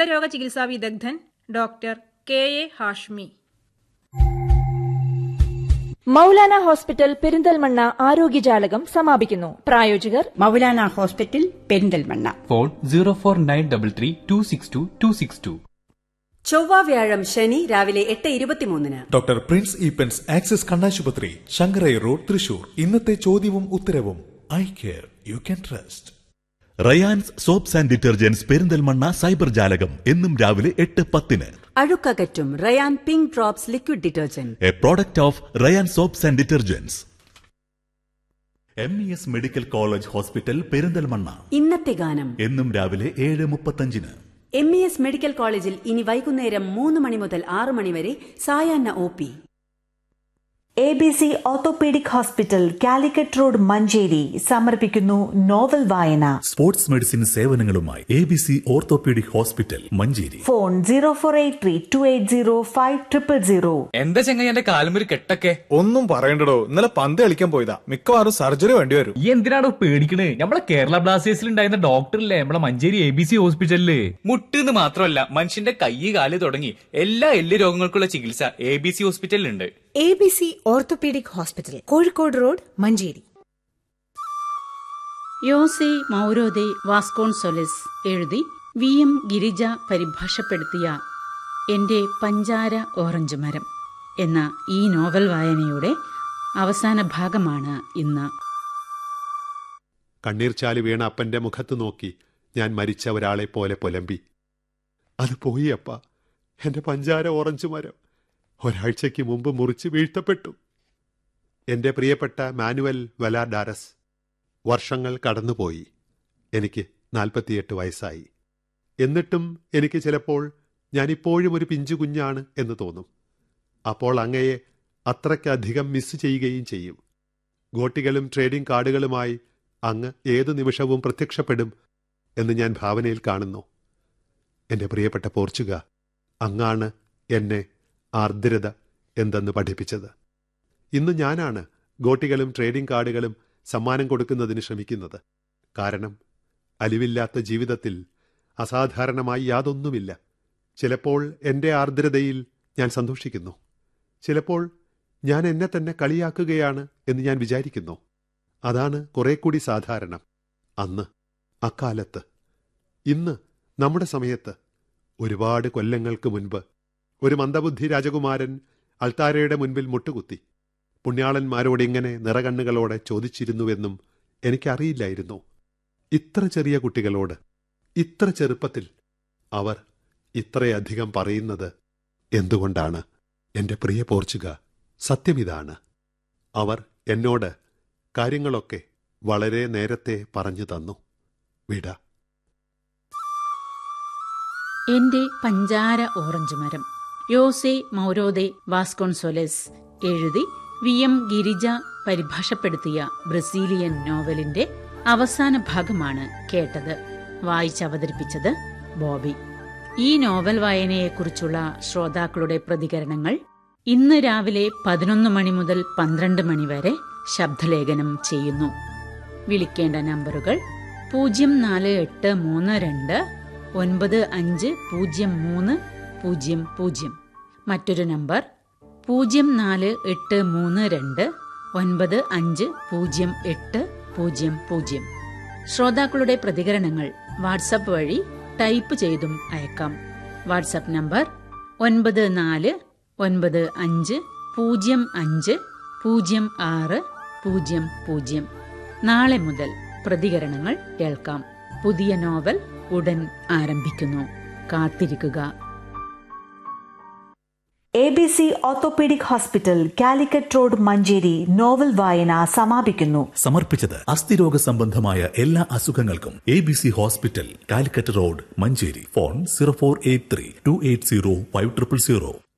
ദന്തരോഗ ചികിത്സാ വിദഗ്ധൻ doctor K A Hashmi Moulana hospital Perinthalmanna ആരോഗ്യജാലകം സമാപിക്കുന്നു പ്രായോജകർ Moulana hospital Perinthalmanna phone zero four nine double three two six two two six two ചൊവ്വ വ്യാഴം ശനി രാവിലെ എട്ട് ഇരുപത്തിമൂന്നിന് ഡോക്ടർ പ്രിൻസ് ഈപ്പൻസ് ആക്സിസ് കണ്ണാശുപത്രി ശങ്കരൈ റോഡ് തൃശൂർ ഇന്നത്തെ ചോദ്യവും ഉത്തരവും I care you can trust Rayans soaps and detergents Perinthalmanna cyber ജാലകം എന്നും രാവിലെ എട്ട് പത്തിന് അഴുക്കകറ്റും Rayan pink drops liquid detergent a product of Rayan soaps and detergents M E S medical college hospital Perinthalmanna ഇന്നത്തെ ഗാനം എന്നും രാവിലെ ഏഴ് മുപ്പത്തഞ്ചിന് എം ഇ എസ് മെഡിക്കൽ കോളേജിൽ ഇനി വൈകുന്നേരം മൂന്ന് മണി മുതൽ ആറ് മണി വരെ സായാഹ്ന O P A B C orthopaedic hospital Calicut road Manjeri സമർപ്പിക്കുന്നു നോവൽ വായന സ്പോർട്സ് മെഡിസിൻ സേവനങ്ങളുമായി A B C orthopaedic hospital Manjeri phone zero four eight three two eight zero five triple zero എന്താ ചെങ്ങായി എന്റെ കാലുമൊരു കെട്ടൊക്കെ ഒന്നും പറയണ്ടടോ ഇന്നലെ പന്ത് കളിക്കാൻ പോയതാ മിക്കവാറും സർജറി വേണ്ടി വരും ഈ എന്തിനാണോ പേടിക്കണേ നമ്മളെ കേരള ബ്ലാസ്റ്റേഴ്സിൽ ഉണ്ടായിരുന്ന ഡോക്ടറില്ലേ നമ്മളെ മഞ്ചേരി എ ബി സി ഹോസ്പിറ്റലില് മുട്ടെന്ന് മാത്രമല്ല മനുഷ്യന്റെ കൈ കാല് തുടങ്ങി എല്ലാ എല്ല് രോഗങ്ങൾക്കുള്ള ചികിത്സ എ ബി സി ഹോസ്പിറ്റലിലുണ്ട് A B C orthopaedic hospital Kozhikode road Manjeri Jose Mauro de Vasconcelos എഴുതി വി എം ഗിരിജ പരിഭാഷപ്പെടുത്തിയ എന്റെ പഞ്ചാര ഓറഞ്ച് മരം എന്ന ഈ നോവൽ വായനയുടെ അവസാന ഭാഗമാണ് ഇന്ന് കണ്ണീർ ചാലി വീണ അപ്പന്റെ മുഖത്ത് നോക്കി ഞാൻ മരിച്ച ഒരാളെ പോലെ പുലമ്പി അത് പോയി അപ്പ എന്റെ പഞ്ചാര ഓറഞ്ച് മരം ഒരാഴ്ചയ്ക്ക് മുമ്പ് മുറിച്ച് വീഴ്ത്തപ്പെട്ടു എന്റെ പ്രിയപ്പെട്ട മാനുവൽ വലാഡാരസ് വർഷങ്ങൾ കടന്നുപോയി എനിക്ക് നാൽപ്പത്തിയെട്ട് വയസ്സായി എന്നിട്ടും എനിക്ക് ചിലപ്പോൾ ഞാനിപ്പോഴും ഒരു പിഞ്ചു കുഞ്ഞാണ് എന്ന് തോന്നും അപ്പോൾ അങ്ങയെ അത്രയ്ക്കധികം മിസ് ചെയ്യുകയും ചെയ്യും ഗോട്ടികളും ട്രേഡിംഗ് കാർഡുകളുമായി അങ്ങ് ഏതു നിമിഷവും പ്രത്യക്ഷപ്പെടും എന്ന് ഞാൻ ഭാവനയിൽ കാണുന്നു എന്റെ പ്രിയപ്പെട്ട പോർച്ചുഗ അങ്ങാണ് എന്നെ ആർദ്രത എന്തെന്ന് പഠിപ്പിച്ചത് ഇന്ന് ഞാനാണ് ഗോട്ടികളും ട്രേഡിംഗ് കാർഡുകളും സമ്മാനം കൊടുക്കുന്നതിന് ശ്രമിക്കുന്നത് കാരണം അലിവില്ലാത്ത ജീവിതത്തിൽ അസാധാരണമായി യാതൊന്നുമില്ല ചിലപ്പോൾ എന്റെ ആർദ്രതയിൽ ഞാൻ സന്തോഷിക്കുന്നു ചിലപ്പോൾ ഞാൻ എന്നെ തന്നെ കളിയാക്കുകയാണ് എന്ന് ഞാൻ വിചാരിക്കുന്നു അതാണ് കുറെ കൂടി സാധാരണം അന്ന് അക്കാലത്ത് ഇന്ന് നമ്മുടെ സമയത്ത് ഒരുപാട് കൊല്ലങ്ങൾക്ക് മുൻപ് ഒരു മന്ദബുദ്ധി രാജകുമാരൻ അൾത്താരയുടെ മുൻപിൽ മുട്ടുകുത്തി പുണ്യാളന്മാരോട് ഇങ്ങനെ നിറകണ്ണുകളോടെ ചോദിച്ചിരുന്നുവെന്നും എനിക്കറിയില്ലായിരുന്നു ഇത്ര ചെറിയ കുട്ടികളോട് ഇത്ര ചെറുപ്പത്തിൽ അവർ ഇത്രയധികം പറയുന്നത് എന്തുകൊണ്ടാണ് എന്റെ പ്രിയ പോർച്ചുഗ സത്യമിതാണ് അവർ എന്നോട് കാര്യങ്ങളൊക്കെ വളരെ നേരത്തെ പറഞ്ഞു തന്നു വിട എന്റെ പഞ്ചാര ഓറഞ്ച് മരം യോസെ മൗരോദെ വാസ്കോൺസൊലസ് എഴുതി വി എം ഗിരിജ പരിഭാഷപ്പെടുത്തിയ ബ്രസീലിയൻ നോവലിന്റെ അവസാന ഭാഗമാണ് കേട്ടത് വായിച്ചവതരിപ്പിച്ചത് ബോബി ഈ നോവൽ വായനയെക്കുറിച്ചുള്ള ശ്രോതാക്കളുടെ പ്രതികരണങ്ങൾ ഇന്ന് രാവിലെ പതിനൊന്ന് മണി മുതൽ പന്ത്രണ്ട് മണി വരെ ശബ്ദലേഖനം ചെയ്യുന്നു വിളിക്കേണ്ട നമ്പറുകൾ പൂജ്യം നാല് എട്ട് മൂന്ന് രണ്ട് ഒൻപത് അഞ്ച് പൂജ്യം മൂന്ന് പൂജ്യം പൂജ്യം മറ്റൊരു നമ്പർ പൂജ്യം നാല് എട്ട് മൂന്ന് രണ്ട് ഒൻപത് അഞ്ച് പൂജ്യം എട്ട് പൂജ്യം പൂജ്യം ശ്രോതാക്കളുടെ പ്രതികരണങ്ങൾ വാട്സപ്പ് വഴി ടൈപ്പ് ചെയ്തും അയക്കാം വാട്സപ്പ് നമ്പർ ഒൻപത് നാല് ഒൻപത് അഞ്ച് പൂജ്യം അഞ്ച് പൂജ്യം ആറ് പൂജ്യം പൂജ്യം നാളെ മുതൽ പ്രതികരണങ്ങൾ കേൾക്കാം പുതിയ നോവൽ ഉടൻ ആരംഭിക്കുന്നു കാത്തിരിക്കുക A B C orthopaedic hospital Calicut road Manjeri novel വായന സമാപിക്കുന്നു സമർപ്പിച്ചത് അസ്ഥിരോഗ സംബന്ധമായ എല്ലാ അസുഖങ്ങൾക്കും A B C hospital Calicut road Manjeri phone zero four eight three two eight zero five triple zero